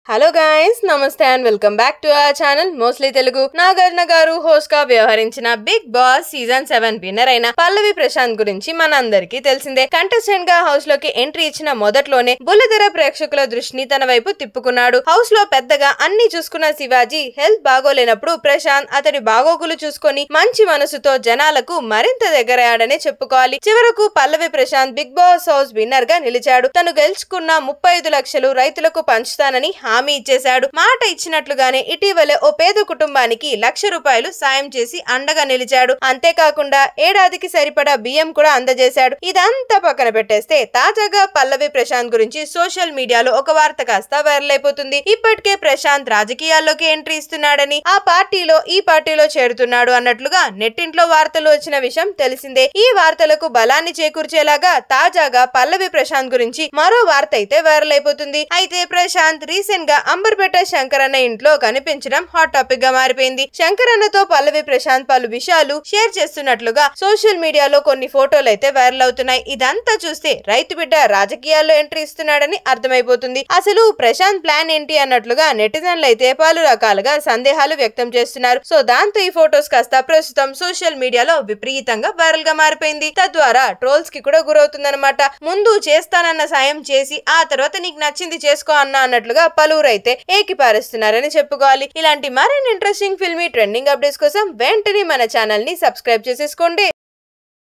hello guys namaste and welcome back to our channel mostly Telugu Nagarjuna garu host గా వ్యవహరించిన Bigg Boss season seven winner అయిన పల్లవి ప్రశాంత్ గురించి మనందరికీ తెలిసిందే కంటెస్టెంట్ గా హౌస్ లోకి ఎంట్రీ ఇచ్చిన మొదట్లోనే బుల్లితెర ప్రేక్షకుల దృష్టిని తన వైపు తిప్పుకున్నాడు హౌస్ లో పెద్దగా అన్ని చూసుకున్న శివాజీ హెల్త్ బాగోలేనప్పుడు ప్రశాంత్ అతడి బాగోగులు చూసుకొని మంచి మనసుతో జనాలకు మరింత దగ్గరయ్యాడనే చెప్పుకోవాలి చివరకు Pallavi Prashanth Bigg Boss house winner గా నిలిచాడు తను గెలుచుకున్న ముప్పై ఐదు లక్షలు రైతులకు పంచుతానని హామీ ఇచ్చేశాడు మాట ఇచ్చినట్లుగానే ఇటీవలే ఓ పేద కుటుంబానికి లక్ష రూపాయలు సాయం చేసి అండగా నిలిచాడు అంతేకాకుండా ఏడాదికి సరిపడా బియ్యం కూడా అందజేశాడు ఇదంతా పక్కన పెట్టేస్తే తాజాగా పల్లవి ప్రశాంత్ గురించి సోషల్ మీడియాలో ఒక వార్త కాస్త వైరల్ అయిపోతుంది ఇప్పటికే ప్రశాంత్ రాజకీయాల్లోకి ఎంట్రీ ఇస్తున్నాడని ఆ పార్టీలో ఈ పార్టీలో చేరుతున్నాడు అన్నట్లుగా నెట్టింట్లో వార్తలు వచ్చిన విషయం తెలిసిందే ఈ వార్తలకు బలాన్ని చేకూర్చేలాగా తాజాగా పల్లవి ప్రశాంత్ గురించి మరో వార్త అయితే వైరల్ అయిపోతుంది అయితే ప్రశాంత్ రీసెంట్ గా అంబర్పేట శంకరన్న ఇంట్లో కనిపించడం హాట్ టాపిక్ గా మారిపోయింది శంకరన్నతో పల్లవి ప్రశాంత్ పలు విషయాలు షేర్ చేస్తున్నట్లుగా సోషల్ మీడియాలో కొన్ని ఫోటోలు అయితే వైరల్ అవుతున్నాయి ఇదంతా చూస్తే రైతు బిడ్డ రాజకీయాల్లో ఎంట్రీ ఇస్తున్నాడని అర్థమైపోతుంది అసలు ప్రశాంత్ ప్లాన్ ఏంటి అన్నట్లుగా నెటిజన్లు అయితే పలు రకాలుగా సందేహాలు వ్యక్తం చేస్తున్నారు సో దాంతో ఈ ఫొటోస్ కాస్త ప్రస్తుతం సోషల్ మీడియాలో విపరీతంగా వైరల్ గా మారిపోయింది తద్వారా ట్రోల్స్ కి కూడా గురవుతుందన్నమాట ముందు చేస్తానన్న సాయం చేసి ఆ తర్వాత నీకు నచ్చింది చేసుకో అన్న అన్నట్లుగా పలువురు అయితే ఏకిపారేస్తున్నారని చెప్పుకోవాలి ఇలాంటి మరిన్ని ఇంట్రెస్టింగ్ ఫిల్మీ ట్రెండింగ్ అప్డేట్స్ కోసం వెంటనే మన ఛానల్ ని సబ్స్క్రైబ్ చేసేసుకోండి